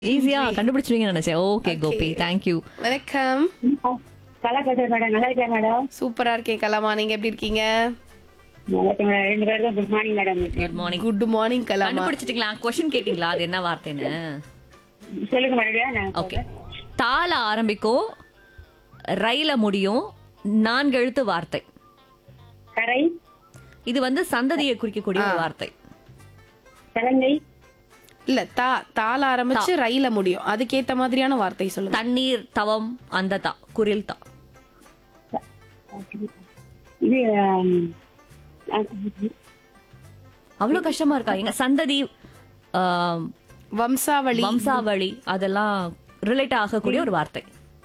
ஈஸியா கண்டுபிடிச்சிருவீங்கன்னு நினைச்சேன் okay Gopi thank you வணக்கம் கலா பேசுறேன் மேடம் நல்லா இருக்கேன் மேடம் சூப்பரா இருக்கேன் கலாமா நீங்க எப்படி இருக்கீங்க நல்லா இருக்கேன் மேடம் ரெண்டு பேருக்கும் good morning madam good morning good morning கலாமா கண்டுபிடிச்சிட்டீங்களா கொஸ்டின் கேட்டீங்களா அது என்ன வார்த்தைன்னு சொல்லுங்க மேடம் நான் ஓகே தால ஆரம்பிக்கும் ரயில முடியும் நான்கு எழுத்து வார்த்தை கரை இது வந்து சந்ததியை குறிக்கக்கூடிய ஒரு வார்த்தை சலங்கை இல்ல தா தால ஆரம்பிச்சு ரயில முடியும் அதுக்கேத்த மாதிரியான வார்த்தை சொல்லுங்க தண்ணீர் தவம் அந்த தா குரில் தா இது ஆம், அவ்வளவு கஷ்டமா இருக்கா எங்க சந்ததி ஆம், வம்சாவளி வம்சாவளி அதெல்லாம் ரிலேட் ஆகக்கூடிய ஒரு வார்த்தை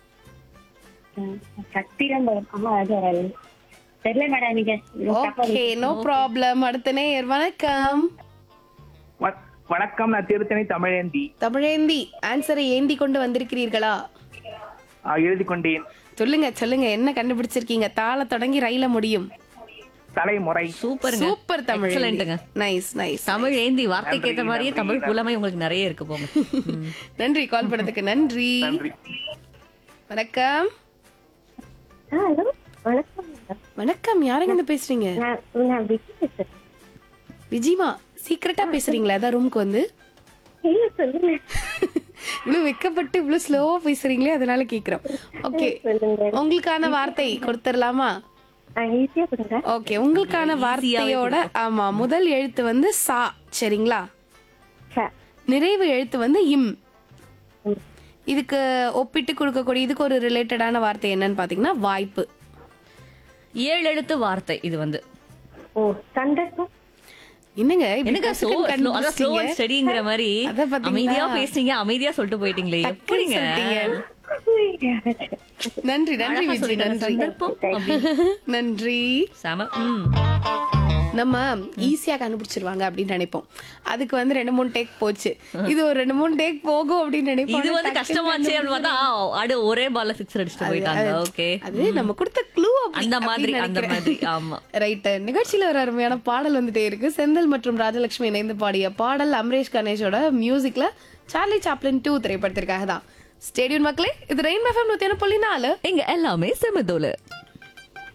சத்திரம் ஆமா அது வராது தெரியல மேடம் நீங்க ஓகே நோ ப்ராப்ளம் அடுத்த நேயர் வணக்கம் வ- வணக்கம் நான் திருத்தணி தமிழேந்தி தமிழேந்தி ஆன்சரை ஏந்தி கொண்டு வந்திருக்கிறீர்களா ஆ, எழுதி கொண்டேன் சொல்லுங்க சொல்லுங்க என்ன கண்டுபிடிச்சிருக்கீங்க தாள தொடங்கி ரயில முடியும் தலைமுறை சூப்பருங்க சூப்பர் தமிழ் எக்ஸலண்ட்டுங்க நைஸ் நைஸ் தமிழ் ஏந்தி வார்த்தைக்கு ஏத்த மாதிரியே தமிழ் புலமை உங்களுக்கு நிறைய இருக்கு போங்க ம். நன்றி கால் பண்ணதுக்கு நன்றி நன்றி வணக்கம் ஹலோ வணக்கம் மேடம் வணக்கம் யாருங்க இருந்து பேசுறீங்க நான் நான் விக்கி பேசுறேன் விஜிமா சீக்கிரட்டா பேசுறீங்களா அதான் ரூமுக்கு வந்து இல்ல சொல்லுங்க இவ்வளவு வெக்கப்பட்டு இவ்வளவு ஸ்லோவா பேசுறீங்களே அதனால கேக்குறோம் ஓகே சொல்லுங்க உங்களுக்கான வார்த்தை கொடுத்துடலாமா ஈஸியா கொடுங்க ஓகே உங்களுக்கான வார்த்தையோட ஆமா முதல் எழுத்து வந்து சா சரிங்களா ச- நிறைவு எழுத்து வந்து இம் இதுக்கு ஒப்பிட்டு கொடுக்கக்கூடிய இதுக்கு ஒரு ரிலேட்டடான வார்த்தை என்னன்னு பாத்தீங்கன்னா வாய்ப்பு ஏழு எழுத்து வார்த்தை இது வந்து ஓ சந்தர்ப்பம் என்னங்க இப்படி எனக்கு டக்குன்னு ஸ்லோ ஸ்லோ அதான் ஸ்லோ கண்டுபிடிச்சிட்டீங்க? ஸ்டடிங்கிற மாதிரி அத பாத்தீங்களா? அமைதியா பேசுனீங்க அமைதியா சொல்லிட்டு போயிட்டீங்களே எப்படிங்க சொல்லிட்டீங்க. நன்றி நன்றி அழகா விஜி சொல்லிட்டேன். நன்றி சந்தர்ப்பம் அப்படி. நன்றி செம ம். நம்ம ஈஸியா கண்டுபிடிச்சிருவாங்க அப்படின்னு நினைப்போம் அதுக்கு வந்து ரெண்டு மூணு டேக் போச்சு இது ஒரு ரெண்டு மூணு டேக் போகும் அப்படின்னு நினைப்போம் இது வந்து டக்குன்னு கஷ்டமாச்சு அப்படின்னு பார்த்தா ஆ, அடு ஒரே பால்ல சிக்ஸ் அடிச்சுட்டு போயிட்டாங்க ஓகே அது நம்ம கொடுத்த க்ளூ அந்த மாதிரி அந்த மாதிரி ஆமா ரைட் நிகழ்ச்சியில ஒரு அருமையான பாடல் வந்துட்டே இருக்கு செந்தில் மற்றும் ராஜலட்சுமி இணைந்து பாடிய பாடல் அமரேஷ் கணேஷோட மியூசிக்ல சார்லி சாப்ளின் டூ திரைப்படத்திற்காக தான் ஸ்டேடியம் மக்களே இது ரெயின் எஃப்எம் நூத்தி ஒன்று புள்ளி நாலு இங்க எல்லாமே செமதோல